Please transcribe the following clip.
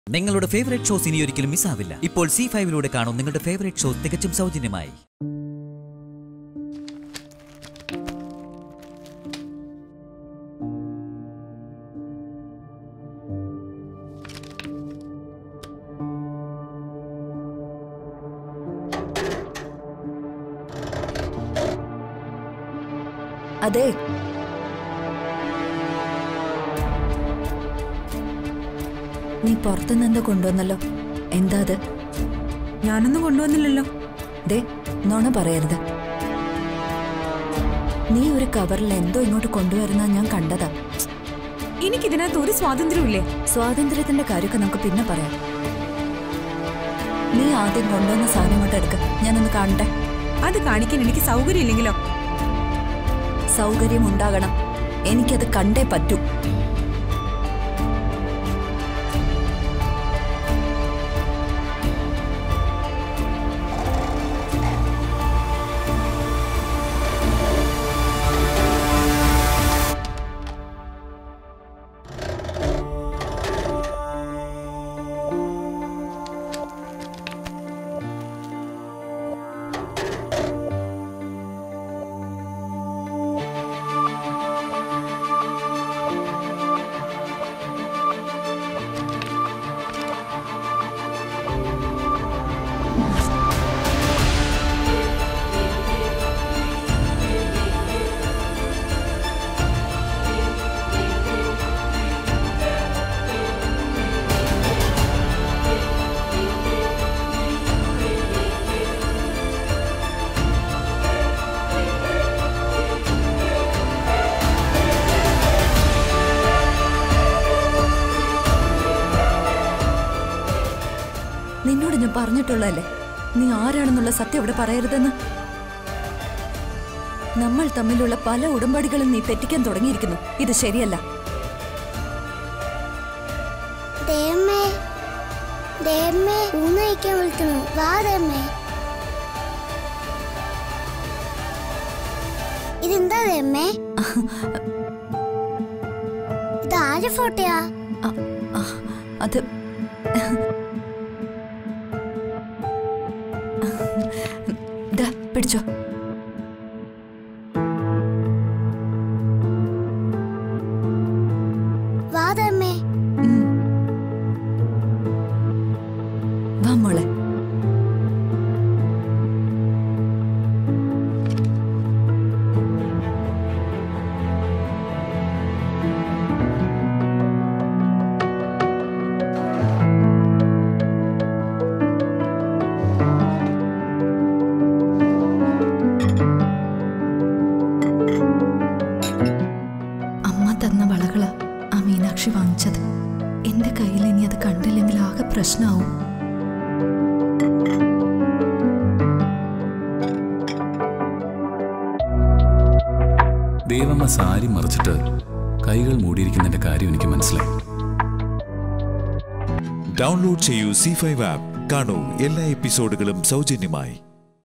നിങ്ങളുടെ favourite shows ഇനി ഒരിക്കലും മിസ്സാവില്ല ഇപ്പോൾ സി ഫൈവിലൂടെ കാണും നിങ്ങളുടെ ഫേവറേറ്റ് ഷോ തികച്ചും സൗജന്യമായി അതെ നീ പുറത്തുനിന്ന് എന്തോ കൊണ്ടുവന്നല്ലോ എന്താ അത് ഞാനൊന്നും കൊണ്ടുവന്നില്ലല്ലോ ദേ നുണ പറയരുത് നീ ഒരു കവറിൽ എന്തോ ഇങ്ങോട്ട് കൊണ്ടുവരുന്ന ഞാൻ കണ്ടതാ എനിക്കിതിനകത്ത് ഒരു സ്വാതന്ത്ര്യമില്ലേ സ്വാതന്ത്ര്യത്തിന്റെ കാര്യമൊക്കെ നമുക്ക് പിന്നെ പറയാം നീ ആദ്യം കൊണ്ടുവന്ന സാധനം ഇങ്ങോട്ട് എടുക്ക ഞാനൊന്ന് കാണട്ടെ അത് കാണിക്കാൻ എനിക്ക് സൗകര്യമില്ലെങ്കിലോ സൗകര്യം ഉണ്ടാകണം എനിക്കത് കണ്ടേ പറ്റൂ നിന്നോട് ഞാൻ പറഞ്ഞിട്ടുള്ളതല്ലേ നീ ആരാണെന്നുള്ള സത്യം ഇവിടെ പറയരുതെന്ന് നമ്മൾ തമ്മിലുള്ള പല ഉടമ്പടികളും നീ തെറ്റിക്കാൻ തുടങ്ങിയിരിക്കുന്നു ഇത് ശരിയല്ല ദേമ്മേ ദേമ്മേ ഊണ് കഴിക്കാൻ വിളിക്കുന്നു വാ ദേമ്മേ ഇതെന്താ ദേമ്മേ ഇത് ആരെ ഫോട്ടോയാ അ- അ- അത് ദാ, പിടിച്ചോ വാ ദേമ്മേ ഉം. വാ മോളെ അമ്മ തന്ന വളകളാ ആ മീനാക്ഷി വാങ്ങിച്ചത് എന്റെ കയ്യിൽ ഇനി അത് കണ്ടില്ലെങ്കിൽ ആകെ പ്രശ്നമാവും ദേവമ്മ സാരി മറിച്ചിട്ട് കൈകൾ മൂടിയിരിക്കുന്നതിന്റെ കാര്യം എനിക്ക് മനസ്സിലായി ഡൗൺലോഡ് ചെയ്യൂ സി ഫൈവ് ആപ്പ് കാണൂ എല്ലാ എപ്പിസോഡുകളും സൗജന്യമായി